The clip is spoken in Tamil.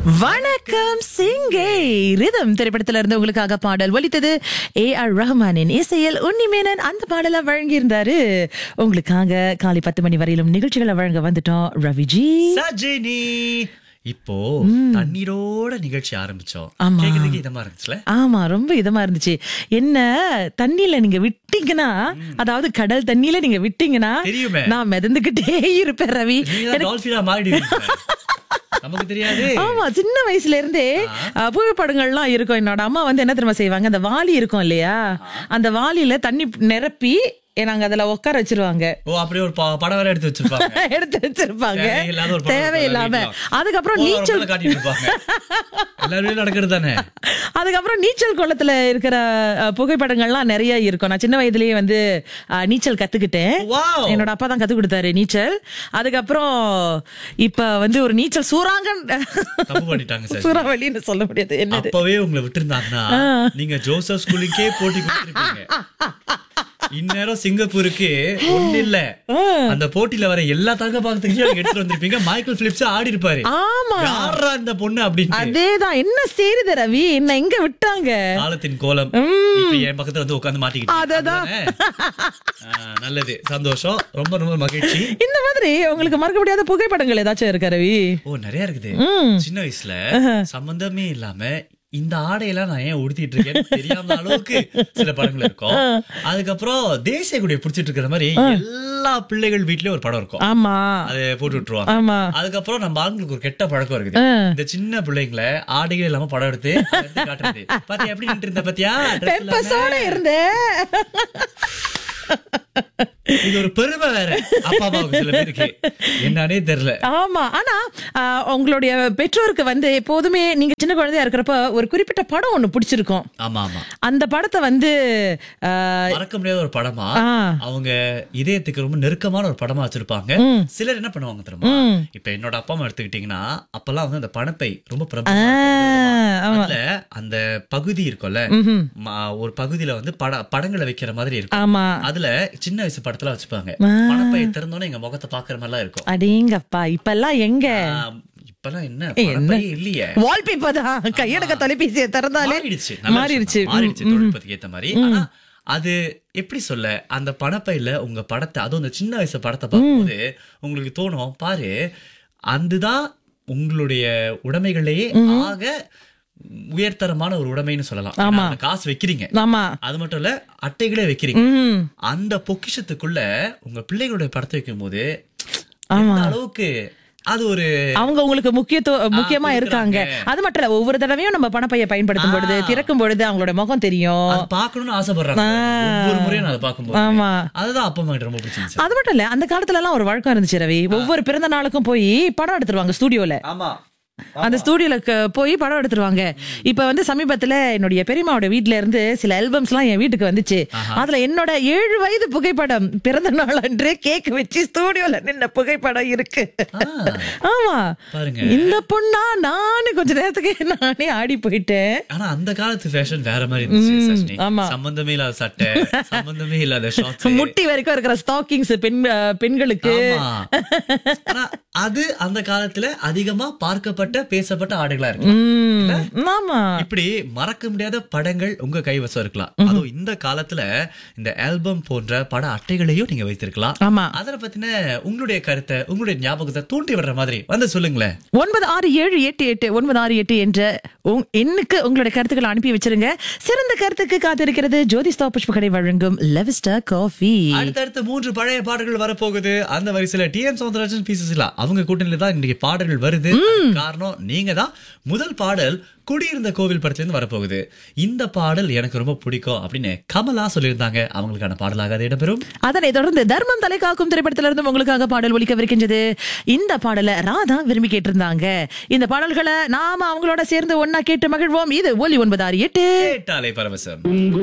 வணக்கம் சிங்கே ரிதம் திரைப்படத்துல இருந்து உங்களுக்காக பாடல் ஒலித்தது ஏ ஆர் ரஹ்மானின் இசையில் உன்னிமேனன் அந்த பாடலை வழங்கியிருந்தாரு உங்களுக்காக காலை பத்து மணி வரையிலும் நிகழ்ச்சிகளை வழங்க வந்துட்டோம் ரவிஜி சஜினி இப்போ தண்ணீரோட நிகழ்ச்சி ஆரம்பிச்சோம் ஆமா. கேக்குறதுக்கு இதமா இருந்துச்சுல ஆமா ரொம்ப இதமா இருந்துச்சு என்ன தண்ணியில நீங்க விட்டீங்கன்னா அதாவது கடல் தண்ணியில நீங்க விட்டீங்கன்னா தெரியுமே. நான் மிதந்துகிட்டே இருப்பேன் ரவி நீங்க டால்பினா மாறிடுவீங்க நமக்கு தெரியாது ஆமா சின்ன வயசுல இருந்தே அஹ், புகைப்படங்கள்லாம் இருக்கும் என்னோட அம்மா வந்து என்ன தெரியுமா செய்வாங்க அந்த வாளி இருக்கும் இல்லையா அந்த வாளியில தண்ணி நிரப்பி எ, நாங்க அதுல உட்கார வச்சிருவாங்க ஓ அப்படியே ஒரு ப- படம் வேற எடுத்து வச்சிருப்பாங்க எடுத்து வச்சிருப்பாங்க தேவையில்லாத ஒரு படம் தேவையில்லாம வீட்டுல. அதுக்கப்புறம் போற நீச்சல் வரப்பெல்லாம் காட்டிட்டு இருப்பாங்க எல்லாருமே நடக்கிறது தானே அதுக்கப்புறம் நீச்சல் குளத்துல இருக்கிற அஹ், புகைப்படங்கள்லாம் நிறைய இருக்கும் நான் சின்ன வயதுலயே வந்து அஹ், நீச்சல் கத்துக்கிட்டேன் வாவ் என்னோட அப்பா தான் கத்து கொடுத்தாரு நீச்சல் அதுக்கப்புறம் இப்ப வந்து ஒரு நீச்சல் சூறாங்கன் தப்பு பண்ணிட்டாங்க சார் சூறாவளின்னு சொல்ல முடியாது என்னது அப்பவே உங்களை விட்டுருந்தாங்கன்னா நீங்க ஜோசப் ஸ்கூலுக்கே போட்டி கொடுத்திருப்பீங்க இந்நேரம் சிங்கப்பூருக்கு ஒண்ணு இல்ல அந்த போட்டியில வர எல்லா தங்க பாகத்துக்கும் எடுத்துட்டு வந்திருப்பீங்க மைக்கேல் பிலிப்ஸ் ஆடி இருப்பாரு ஆமா யாரா இந்த பொண்ணு அப்படின்னு அதேதான் என்ன செய்யுது ரவி என்ன எங்க விட்டாங்க காலத்தின் கோலம் இப்ப என் பக்கத்துல வந்து உட்கார்ந்து மாட்டிக்கிட்டு அததான். நல்லது சந்தோஷம் ரொம்ப ரொம்ப மகிழ்ச்சி இந்த மாதிரி உங்களுக்கு மறக்க முடியாத புகைப்படங்கள் ஏதாச்சும் இருக்கா ரவி ஓ நிறைய இருக்குது சின்ன வயசுல சம்பந்தமே இல்லாம இந்த ஆடையெல்லாம் நான் ஏன் உடுத்திட்டு இருக்கேன்னு தெரியாம அளவுக்கு சில படங்கள் இருக்கும் அதுக்கப்புறம் தேசிய கொடியை பிடிச்சிட்டு இருக்கிற மாதிரி எல்லா பிள்ளைகள் வீட்லயும் ஒரு படம் இருக்கும் ஆமா அதை போட்டு விட்டுருவாங்க ஆமா அதுக்கப்புறம் நம்ம ஆளுங்களுக்கு ஒரு கெட்ட பழக்கம் இருக்குது இந்த சின்ன பிள்ளைங்களை ஆடைகள் இல்லாம படம் எடுத்து அதை எடுத்து காட்டுறது பாத்தியா எப்படி நின்று இருந்த பாத்தியா Dress இல்லாம. பெப்பஸோட இருந்தேன் இது ஒரு பெருமை வேற அப்பா அம்மாவுக்கு சில பேருக்கு என்னன்னே தெரியல ஆமா ஆனா ஆஹ், உங்களுடைய பெற்றோருக்கு வந்து எப்போதுமே நீங்க சின்ன குழந்தையா இருக்கிறப்ப ஒரு குறிப்பிட்ட படம் ஒண்ணு பிடிச்சிருக்கும் ஆமா ஆமா அந்த படத்தை வந்து ஆஹ், மறக்க முடியாத ஒரு படமா ஆ. அவங்க இதயத்துக்கு ரொம்ப நெருக்கமான ஒரு படமா வச்சிருப்பாங்க சிலர் என்ன பண்ணுவாங்க தெரியுமா இப்ப என்னோட அப்பா அம்மா எடுத்துக்கிட்டீங்கன்னா அப்பெல்லாம் வந்து அந்த பணப்பை ரொம்ப பிரபலமா ஆஹ், இருக்கும். அதுல அந்த பகுதி இருக்கும்ல ம- ஒரு பகுதியில வந்து பட படங்களை வைக்கிற மாதிரி இருக்கும் ஆமா அதுல சின்ன வயசு படத்துல வச்சுப்பாங்க பணப்பையை திறந்தோன்னே எங்க முகத்தை பாக்குற மாதிரிலாம் இருக்கும் அடேங்கப்பா இப்பெல்லாம் எங்க ஆ, இப்பெல்லாம் என்ன பணப்பையே இல்லையே வால்பேப்பர் தான் கையடக்க தொலைபேசியை திறந்தாலே மாறிடுச்சு நல்ல மாறிடுச்சு விஷயம் தான். மாறிடுச்சு தொழில்நுட்பத்துக்கு ஏத்த மாதிரி ஆனா அது எப்படி சொல்ல அந்த பணப்பையில உங்க படத்தை அதுவும் அந்த சின்ன வயசு படத்தை பார்க்கும்போது உங்களுக்கு தோணும் பாரு அதுதான் உங்களுடைய உடைமைகளையே ஆக உயர்தரமான ஒரு உடைமைன்னு சொல்லலாம் ஏன்னா, அதுல காசு வைக்கிறீங்க ஆமா அது மட்டும் இல்ல அட்டைகளே வைக்கிறீங்க ம் அந்த பொக்கிஷத்துக்குள்ள உங்க பிள்ளைகளுடைய படத்தை வைக்கும் போது எந்த அளவுக்கு அது ஒரு அவங்க உங்களுக்கு முக்கியத்துவ முக்கியமா இருக்காங்க அது மட்டும் இல்ல ஒவ்வொரு தடவையும் நம்ம பணப்பைய பயன்படுத்தும் பொழுது திறக்கும் பொழுது அவங்களோட முகம் தெரியும் அது பார்க்கணும்னு ஆசைப்படுறாங்க ஒவ்வொரு முறையும் நான் அதை பார்க்கும்போது ஆமா அதுதான் அப்பா அம்மா கிட்ட ரொம்ப பிடிச்சிருந்துச்சு அது மட்டும் இல்ல அந்த காலத்துல எல்லாம் ஒரு வழக்கம் இருந்துச்சு ரவி ஒவ்வொரு பிறந்த நாளுக்கும் போய் படம் எடுத்துருவாங்க ஸ்டுடியோல ஆமா அந்த ஸ்டூடியோல போய் படம் எடுத்துருவாங்க இப்ப வந்து சமீபத்துல என்னுடைய பெரியம்மாவோட வீட்ல இருந்து சில ஆல்பம்ஸ் எல்லாம் என் வீட்டுக்கு வந்துச்சு அதுல என்னோட ஏழு வயது புகைப்படம் பிறந்த நாள் அன்று கேக் வச்சு ஸ்டூடியோல நின்ன புகைப்படம் இருக்கு ஆமா பாருங்க இந்த பொண்ணா நானு கொஞ்ச நேரத்துக்கு நானே ஆடி போயிட்டேன் ஆனா அந்த காலத்து ஃபேஷன் வேற மாதிரி இருந்துச்சு சஷ்னி. ஆமா. சம்பந்தமே இல்லாத சட்டை சம்பந்தமே இல்லாத ஷார்ட்ஸ் முட்டி வரைக்கும் இருக்கிற ஸ்டாக்கிங்ஸ் பெண் அஹ், பெண்களுக்கு ஆனா அது அந்த காலத்துல அதிகமா பார்க்கப்பட்ட பேசப்பட்ட ஆடைகளா இருக்கு உம், ஆமா இப்படி மறக்க முடியாத படங்கள் உங்க கைவசம் இருக்கலாம் அதுவும் இந்த காலத்துல இந்த ஆல்பம் போன்ற பட அட்டைகளையும் நீங்க வைத்திருக்கலாம் ஆமா அதனை பத்தின உங்களுடைய கருத்தை உங்களுடைய ஞாபகத்தை தூண்டி விடுற மாதிரி வந்து சொல்லுங்களேன் ஒன்பது ஆறு ஏழு எட்டு எட்டு ஒன்பது ஆறு எட்டு என்ற உங்- எண்ணுக்கு உங்களுடைய கருத்துக்களை அனுப்பி வச்சிருங்க சிறந்த கருத்துக்கு காத்திருக்கிறது ஜோதிஸ்தா புஷ்பகடை வழங்கும் லெவிஸ்டா காஃபி அடுத்தடுத்து மூன்று பழைய பாடல்கள் வரப்போகுது அந்த வரிசையில T M Soundararajan P Susheela அவங்க கூட்டணியில தான் இன்னைக்கு பாடல்கள் வருது அதுக்கு காரணம் நீங்க தான் முதல் பாடல் குடியிருந்த கோவில் படத்துல இருந்து வரப்போகுது இந்த பாடல் எனக்கு ரொம்ப பிடிக்கும் அப்படின்னு கமலா சொல்லியிருந்தாங்க அவங்களுக்கான பாடலாக அது இடம்பெறும் அதனை தொடர்ந்து தர்மம் தலை காக்கும் திரைப்படத்திலிருந்து உங்களுக்காக பாடல் ஒலிக்கவிருக்கின்றது இந்த பாடலை ராதா விரும்பி கேட்டிருந்தாங்க இந்த பாடல்களை நாம அவங்களோட சேர்ந்து ஒன்னா கேட்டு மகிழ்வோம் இது ஒலி ஒன்பது ஆறு எட்டு கேட்டாலே பரவசம்